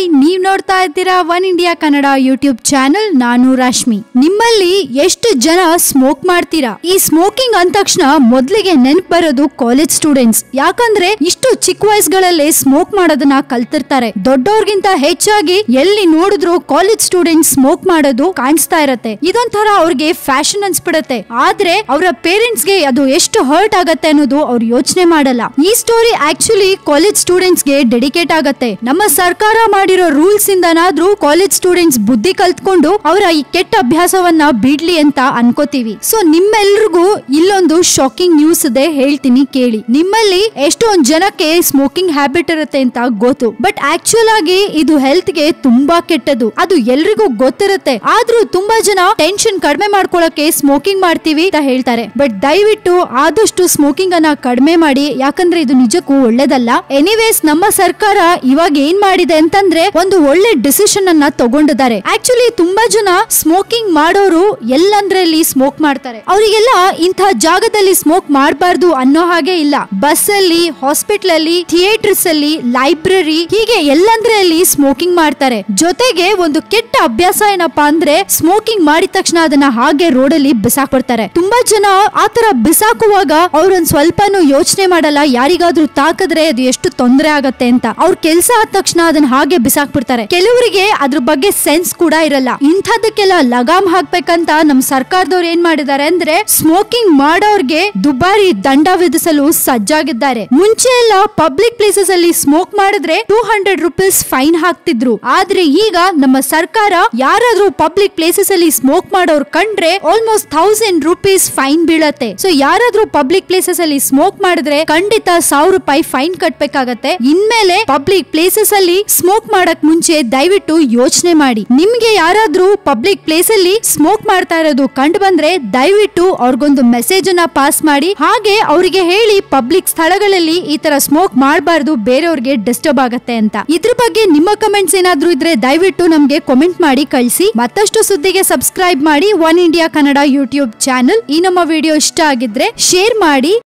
ನೀವ್ ನೋಡ್ತಾ ಇದ್ದೀರಾ one India Kannada YouTube channel ನಾನು ರಶ್ಮಿ ನಿಮ್ಮಲ್ಲಿ ಎಷ್ಟು ಜನ ಸ್ಮೋಕ್ ಮಾಡ್ತೀರಾ ಈ ಸ್ಮೋಕಿಂಗ್ ಅಂದ ತಕ್ಷಣ ಮೊದ್ಲಿಗೆ ನೆನ್ಪ್ ಬರೋದು ಕಾಲೇಜ್ ಸ್ಟೂಡೆಂಟ್ಸ್ ಯಾಕಂದ್ರೆ ಇಷ್ಟು ಚಿಕ್ಕ ವಯಸ್ಸುಗಳಲ್ಲೇ ಸ್ಮೋಕ್ ಮಾಡೋದನ್ನ ಕಲ್ತಿರ್ತಾರೆ ದೊಡ್ಡವ್ರಿಗಿಂತ ಹೆಚ್ಚಾಗಿ ಎಲ್ಲಿ ನೋಡಿದ್ರು ಕಾಲೇಜ್ ಸ್ಟೂಡೆಂಟ್ಸ್ ಸ್ಮೋಕ್ ಮಾಡೋದು ಕಾಣಿಸ್ತಾ ಇರತ್ತೆ ಇದೊಂಥರ ಅವ್ರಿಗೆ ಫ್ಯಾಷನ್ ಅನ್ಸ್ಬಿಡತ್ತೆ ಆದ್ರೆ ಅವರ ಪೇರೆಂಟ್ಸ್ ಗೆ ಅದು ಎಷ್ಟು ಹರ್ಟ್ ಆಗತ್ತೆ ಅನ್ನೋದು ಅವ್ರು ಯೋಚನೆ ಮಾಡಲ್ಲ ಈ ಸ್ಟೋರಿ ಆಕ್ಚುಲಿ ಕಾಲೇಜ್ ಸ್ಟೂಡೆಂಟ್ಸ್ ಗೆ ಡೆಡಿಕೇಟ್ ಆಗತ್ತೆ ನಮ್ಮ ಸರ್ಕಾರ ಮಾಡಿರೋ ರೂಲ್ಸ್ ಇಂದನಾದ್ರೂ ಕಾಲೇಜ್ ಸ್ಟೂಡೆಂಟ್ಸ್ ಬುದ್ಧಿ ಕಲ್ತ್ಕೊಂಡು ಅವರ ಈ ಕೆಟ್ಟ ಅಭ್ಯಾಸವನ್ನ ಬಿಡ್ಲಿ ಅಂತ ಅನ್ಕೋತೀವಿ ಸೊ ನಿಮ್ಮೆಲ್ರಿಗೂ ಇಲ್ಲೊಂದು ಶಾಕಿಂಗ್ ನ್ಯೂಸ್ ಇದೆ ಹೇಳ್ತೀನಿ ಕೇಳಿ ನಿಮ್ಮಲ್ಲಿ ಎಷ್ಟೊಂದ್ ಜನಕ್ಕೆ ಸ್ಮೋಕಿಂಗ್ ಹ್ಯಾಬಿಟ್ ಇರುತ್ತೆ ಅಂತ ಗೊತ್ತು ಬಟ್ ಆಕ್ಚುಲ್ ಆಗಿ ಇದು ಹೆಲ್ತ್ ಗೆ ತುಂಬಾ ಕೆಟ್ಟದು ಅದು ಎಲ್ರಿಗೂ ಗೊತ್ತಿರುತ್ತೆ ಆದ್ರೂ ತುಂಬಾ ಜನ ಟೆನ್ಷನ್ ಕಡಿಮೆ ಮಾಡ್ಕೊಳಕ್ಕೆ ಸ್ಮೋಕಿಂಗ್ ಮಾಡ್ತೀವಿ ಅಂತ ಹೇಳ್ತಾರೆ ಬಟ್ ದಯವಿಟ್ಟು ಆದಷ್ಟು ಸ್ಮೋಕಿಂಗ್ ಅನ್ನ ಕಡಿಮೆ ಮಾಡಿ ಯಾಕಂದ್ರೆ ಇದು ನಿಜಕ್ಕೂ ಒಳ್ಳೇದಲ್ಲ ಎನಿವೇಸ್ ನಮ್ಮ ಸರ್ಕಾರ ಇವಾಗ ಏನ್ ಮಾಡಿದೆ ಅಂತಂದ್ರೆ ಒಂದು ಒಳ್ಳೆ ಡಿಸಿಷನ್ ಅನ್ನ ತಗೊಂಡಿದ್ದಾರೆ ಆಕ್ಚುಲಿ ತುಂಬಾ ಜನ ಸ್ಮೋಕಿಂಗ್ ಮಾಡೋರು ಎಲ್ಲಂದ್ರಲ್ಲಿ ಸ್ಮೋಕ್ ಮಾಡ್ತಾರೆ ಅವರಿಗೆಲ್ಲ ಇಂಥ ಜಾಗದಲ್ಲಿ ಸ್ಮೋಕ್ ಮಾಡಬಾರ್ದು ಅನ್ನೋ ಹಾಗೆ ಇಲ್ಲ ಬಸ್ ಅಲ್ಲಿ ಹಾಸ್ಪಿಟಲ್ ಅಲ್ಲಿ ಥಿಯೇಟರ್ಸ್ ಅಲ್ಲಿ ಲೈಬ್ರರಿ ಹೀಗೆ ಎಲ್ಲಂದ್ರಲ್ಲಿ ಸ್ಮೋಕಿಂಗ್ ಮಾಡ್ತಾರೆ ಜೊತೆಗೆ ಒಂದು ಕೆಟ್ಟ ಅಭ್ಯಾಸ ಏನಪ್ಪಾ ಅಂದ್ರೆ ಸ್ಮೋಕಿಂಗ್ ಮಾಡಿದ ತಕ್ಷಣ ಅದನ್ನ ಹಾಗೆ ರೋಡಲ್ಲಿ ಬಿಸಾಕ್ಬಿಡ್ತಾರೆ ತುಂಬಾ ಜನ ಆತರ ಬಿಸಾಕುವಾಗ ಅವ್ರೊಂದ್ ಸ್ವಲ್ಪನೂ ಯೋಚನೆ ಮಾಡಲ್ಲ ಯಾರಿಗಾದ್ರೂ ತಾಕಿದ್ರೆ ಅದು ಎಷ್ಟು ತೊಂದರೆ ಆಗತ್ತೆ ಅಂತ ಅವ್ರ ಕೆಲ್ಸ ಆದ ತಕ್ಷಣ ಅದನ್ನ ಹಾಗೆ ಬಿಸಾಕ್ಬಿಡ್ತಾರೆ ಕೆಲವರಿಗೆ ಅದ್ರ ಬಗ್ಗೆ ಸೆನ್ಸ್ ಕೂಡ ಇರಲ್ಲ ಇಂಥದಕ್ಕೆಲ್ಲ ಲಗಾಮ್ ಹಾಕ್ಬೇಕಂತ ನಮ್ ಸರ್ಕಾರದವ್ರು ಏನ್ ಮಾಡಿದ್ದಾರೆ ಅಂದ್ರೆ ಸ್ಮೋಕಿಂಗ್ ಮಾಡೋರ್ಗೆ ದುಬಾರಿ ದಂಡ ವಿಧಿಸಲು ಸಜ್ಜಾಗಿದ್ದಾರೆ ಮುಂಚೆ ಎಲ್ಲ ಪಬ್ಲಿಕ್ ಪ್ಲೇಸಸ್ ಅಲ್ಲಿ ಸ್ಮೋಕ್ ಮಾಡಿದ್ರೆ ಟೂ ಹಂಡ್ರೆಡ್ ರುಪೀಸ್ ಫೈನ್ ಹಾಕ್ತಿದ್ರು ಆದ್ರೆ ಈಗ ನಮ್ಮ ಸರ್ಕಾರ ಯಾರಾದ್ರೂ ಪಬ್ಲಿಕ್ ಪ್ಲೇಸಸ್ ಅಲ್ಲಿ ಸ್ಮೋಕ್ ಮಾಡೋರ್ ಕಂಡ್ರೆ ಆಲ್ಮೋಸ್ಟ್ ಥೌಸಂಡ್ ರುಪೀಸ್ ಫೈನ್ ಬೀಳತ್ತೆ ಸೊ ಯಾರಾದ್ರೂ ಪಬ್ಲಿಕ್ ಪ್ಲೇಸಸ್ ಅಲ್ಲಿ ಸ್ಮೋಕ್ ಮಾಡಿದ್ರೆ ಖಂಡಿತ ಸಾವಿರ ರೂಪಾಯಿ ಫೈನ್ ಕಟ್ಬೇಕಾಗತ್ತೆ ಇನ್ಮೇಲೆ ಪಬ್ಲಿಕ್ ಪ್ಲೇಸಸ್ ಅಲ್ಲಿ ಸ್ಮೋಕ್ ಮಾಡಕ್ ಮುಂಚೆ ದಯವಿಟ್ಟು ಯೋಚನೆ ಮಾಡಿ ನಿಮ್ಗೆ ಯಾರಾದ್ರೂ ಪಬ್ಲಿಕ್ ಪ್ಲೇಸ್ ಅಲ್ಲಿ ಸ್ಮೋಕ್ ಮಾಡ್ತಾ ಇರೋದು ಕಂಡು ಬಂದ್ರೆ ದಯವಿಟ್ಟು ಅವ್ರಿಗೊಂದು ಮೆಸೇಜ್ ಅನ್ನ ಪಾಸ್ ಮಾಡಿ ಹಾಗೆ ಅವರಿಗೆ ಹೇಳಿ ಪಬ್ಲಿಕ್ ಸ್ಥಳಗಳಲ್ಲಿ ಈ ತರ ಸ್ಮೋಕ್ ಮಾಡಬಾರ್ದು ಬೇರೆಯವ್ರಿಗೆ ಡಿಸ್ಟರ್ಬ್ ಆಗತ್ತೆ ಅಂತ ಇದ್ರ ಬಗ್ಗೆ ನಿಮ್ಮ ಕಮೆಂಟ್ಸ್ ಏನಾದ್ರೂ ಇದ್ರೆ ದಯವಿಟ್ಟು ನಮ್ಗೆ ಕಾಮೆಂಟ್ ಮಾಡಿ ಕಳಿಸಿ ಮತ್ತಷ್ಟು ಸುದ್ದಿಗೆ ಸಬ್ಸ್ಕ್ರೈಬ್ ಮಾಡಿ one India Kannada YouTube channel ಈ ನಮ್ಮ ವಿಡಿಯೋ ಇಷ್ಟ ಆಗಿದ್ರೆ ಶೇರ್ ಮಾಡಿ